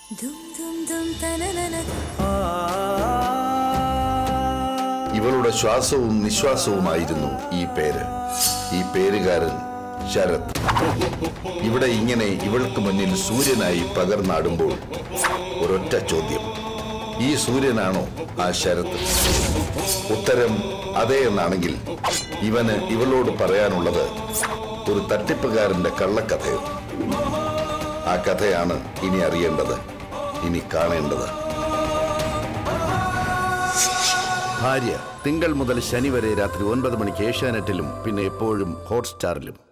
ദും ദും ദും തനനന ഇവളുടെ ശ്വാസവും നിശ്വാസവുമായിരുന്നു ഈ പേര് ഈ പേരുകാരൻ ശരത് ഇവിടെ ഇങ്ങനെ ഇവൾക്ക് മുന്നിൽ സൂര്യനായി പകർന്നാടുമ്പോൾ ഒരൊറ്റ ചോദ്യം ഈ സൂര്യനാണോ ആ ശരത് ഉത്തരം അതെ എന്നാണെങ്കിൽ ഇവന് ഇവളോട് പറയാനുള്ളത് ഒരു തട്ടിപ്പുകാരന്റെ കള്ളക്കഥയോ ആ കഥയാണ് ഇനി അറിയേണ്ടത് ഇനി കാണേണ്ടത് ഭാര്യ തിങ്കൾ മുതൽ ശനി വരെ രാത്രി ഒൻപത് മണിക്ക് ഏഷ്യാനെറ്റിലും പിന്നെ എപ്പോഴും ഹോട്ട്സ്റ്റാറിലും